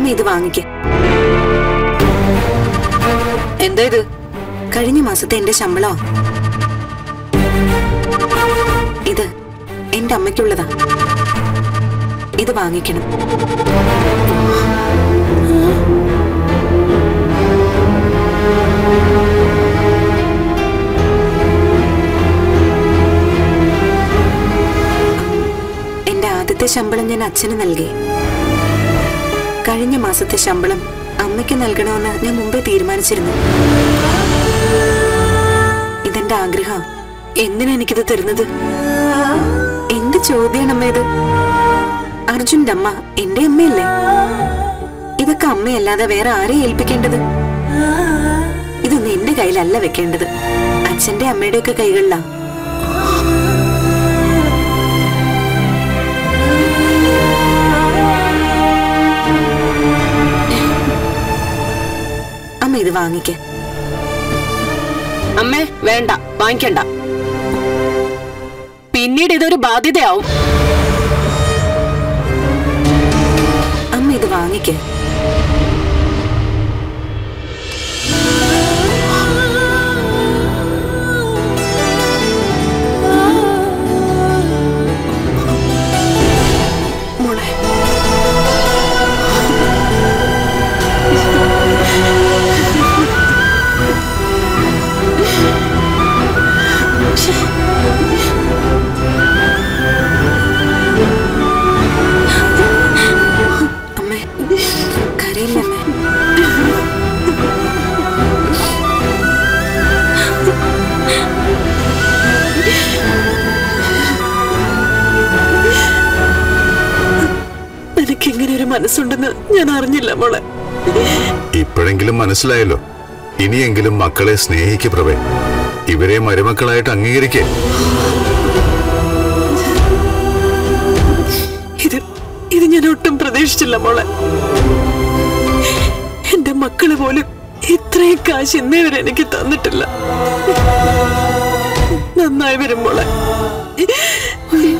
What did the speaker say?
ഇത് വാങ്ങിക്ക എന്താ ഇത് കഴിഞ്ഞ മാസത്തെ എന്റെ ശമ്പളോ ഇത് എന്റെ അമ്മയ്ക്കുള്ളതാ ഇത് വാങ്ങിക്കണം എന്റെ ആദ്യത്തെ ശമ്പളം ഞാൻ അച്ഛന് നൽകി കഴിഞ്ഞ മാസത്തെ ശമ്പളം അമ്മയ്ക്ക് നൽകണമെന്ന് ഞാൻ മുമ്പേ തീരുമാനിച്ചിരുന്നു ഇതെന്റെ ആഗ്രഹം എന്തിനാ എനിക്കിത് തരുന്നത് എന്ത് ചോദ്യാണ് അമ്മ ഇത് അർജുന്റെ അമ്മ എന്റെ അമ്മയല്ലേ ഇതൊക്കെ അമ്മയല്ലാതെ വേറെ ആരെ ഏൽപ്പിക്കേണ്ടത് ഇതൊന്നും എന്റെ കയ്യിലല്ല വെക്കേണ്ടത് അച്ഛന്റെ അമ്മയുടെ ഒക്കെ കൈകളിലാ അമ്മ ഇത് വാങ്ങിക്ക അമ്മേ വേണ്ട വാങ്ങിക്കണ്ട പിന്നീട് ഇതൊരു ബാധ്യതയാവും അമ്മ ഇത് വാങ്ങിക്ക മോളെ അമ്മേ കരയില്ലമ്മേ എനിക്ക് ഇങ്ങനെ ഒരു മനസ്സുണ്ടെന്ന് ഞാൻ അറിഞ്ഞില്ല മോളെ ഇപ്പോഴെങ്കിലും മനസ്സിലായല്ലോ ഇനിയെങ്കിലും മക്കളെ സ്നേഹിക്ക് പ്രവേ ഇവരെ മരുമക്കളായിട്ട് അംഗീകരിക്കേ ഇത് ഇത് ഞാൻ ഒട്ടും പ്രതീക്ഷിച്ചില്ല മോളെ എന്റെ മക്കള് പോലും ഇത്രയും കാശ് ഇന്നേ വരെ എനിക്ക് തന്നിട്ടില്ല നന്നായി വരും മോളെ